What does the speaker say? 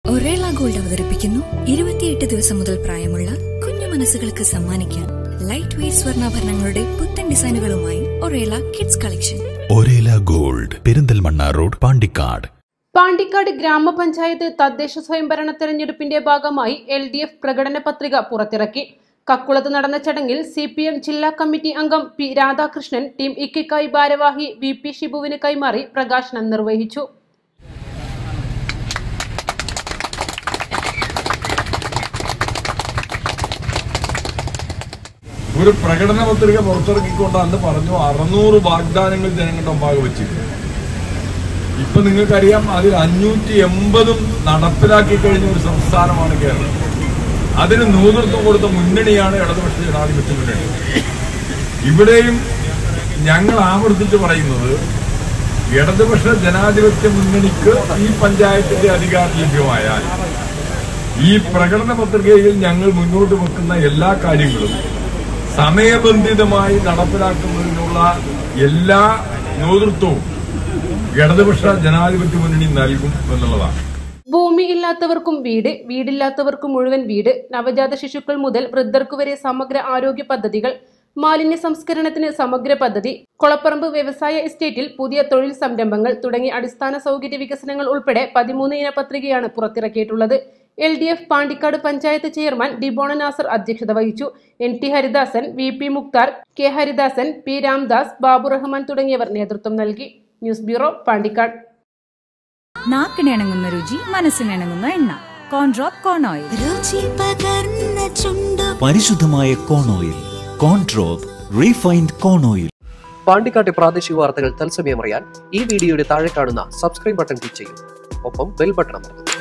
ഒറേള gold അവതരിപ്പിക്കുന്നു ഇരുപത്തിയെട്ട് ദിവസം മുതൽ പ്രായമുള്ള കുഞ്ഞു മനസ്സുകൾക്ക് സമ്മാനിക്കാൻ ലൈറ്റ് വെയ്റ്റ് സ്വർണ്ണാഭരണങ്ങളുടെ പുത്തൻ ഡിസൈനുകളുമായി Orela kids collection Orela gold Perinthalmanna road Pandikkad Pandikkad ഗ്രാമപഞ്ചായത്ത് തദ്ദേശ സ്വയംഭരണ തെരഞ്ഞെടുപ്പിന്റെ ഭാഗമായി എൽ ഡി എഫ് പ്രകടന പത്രിക പുറത്തിറക്കി കക്കുളത്ത് നടന്ന ചടങ്ങിൽ സി പി എം ജില്ലാ കമ്മിറ്റി അംഗം പി രാധാകൃഷ്ണൻ ടീം ഇക്കിക്കായ് ഭാരവാഹി വി പി ഷിബുവിന് കൈമാറി പ്രകാശനം നിർവഹിച്ചു ഒരു പ്രകടന പത്രിക പുറത്തിറക്കിക്കൊണ്ട് അന്ന് പറഞ്ഞു അറുന്നൂറ് വാഗ്ദാനങ്ങൾ ജനങ്ങളുടെ മുമ്പാകെ വെച്ചിരുന്നു ഇപ്പൊ നിങ്ങൾക്കറിയാം അതിൽ അഞ്ഞൂറ്റി എൺപതും നടപ്പിലാക്കി കഴിഞ്ഞ ഒരു സംസ്ഥാനമാണ് കേരളം അതിന് നേതൃത്വം കൊടുത്ത മുന്നണിയാണ് ഇടതുപക്ഷ ജനാധിപത്യ മുന്നണി ഇവിടെയും ഞങ്ങൾ ആവർത്തിച്ച് പറയുന്നത് ഇടതുപക്ഷ ജനാധിപത്യ മുന്നണിക്ക് ഈ പഞ്ചായത്തിന്റെ അധികാരം ലഭ്യമായാൽ ഈ പ്രകടന പത്രികയിൽ ഞങ്ങൾ മുന്നോട്ട് വെക്കുന്ന എല്ലാ കാര്യങ്ങളും സമയബന്ധിതമായി നടപ്പിലാക്കുന്നതിനുള്ള എല്ലാ നേതൃത്വവും ഇടതുപക്ഷ ജനാധിപത്യ മുന്നണി നൽകും എന്നുള്ളതാണ് ഭൂമി ഇല്ലാത്തവർക്കും വീട് വീടില്ലാത്തവർക്കും മുഴുവൻ വീട് നവജാത ശിശുക്കൾ മുതൽ വൃദ്ധർക്കു വരെ സമഗ്ര ആരോഗ്യ പദ്ധതികൾ മാലിന്യ സംസ്കരണത്തിന് സമഗ്ര പദ്ധതി കൊളപ്പറമ്പ് വ്യവസായ എസ്റ്റേറ്റിൽ പുതിയ തൊഴിൽ സംരംഭങ്ങൾ തുടങ്ങി അടിസ്ഥാന സൗകര്യ വികസനങ്ങൾ ഉൾപ്പെടെ പതിമൂന്ന് ഇന പത്രികയാണ് പുറത്തിറക്കിയിട്ടുള്ളത് L D F Pandikkad panchayat chairman ഡിബോണ നാസർ അധ്യക്ഷത വഹിച്ചു N T Haridasan V P Mukhtar K Haridasan P Ramdas Babu Rahman തുടങ്ങിയവർ നേതൃത്വം നൽകി ന്യൂസ് ബ്യൂറോ പാണ്ടിക്കാട് നാക്കിനിണങ്ങുന്ന രുചി മനസ്സിനിണങ്ങുന്ന എണ്ണ കോൺഡ്രോപ്പ് കോൺ ഓയിൽ രുചി പകർന്ന ചുണ്ടു പരിശുദ്ധമായ കോൺ ഓയിൽ കോൺട്രോപ്പ് റീഫൈൻഡ് കോൺ ഓയിൽ പാണ്ടിക്കാട്ടെ പ്രാദേശിക വാർത്തകൾ തത്സമയം അറിയാൻ ഈ വീഡിയോയുടെ താഴെ കാണുന്ന സബ്സ്ക്രൈബ് ബട്ടൺ ക്ലിക്ക് ചെയ്യും ഒപ്പം ബെൽ ബട്ടൺ അമർത്തും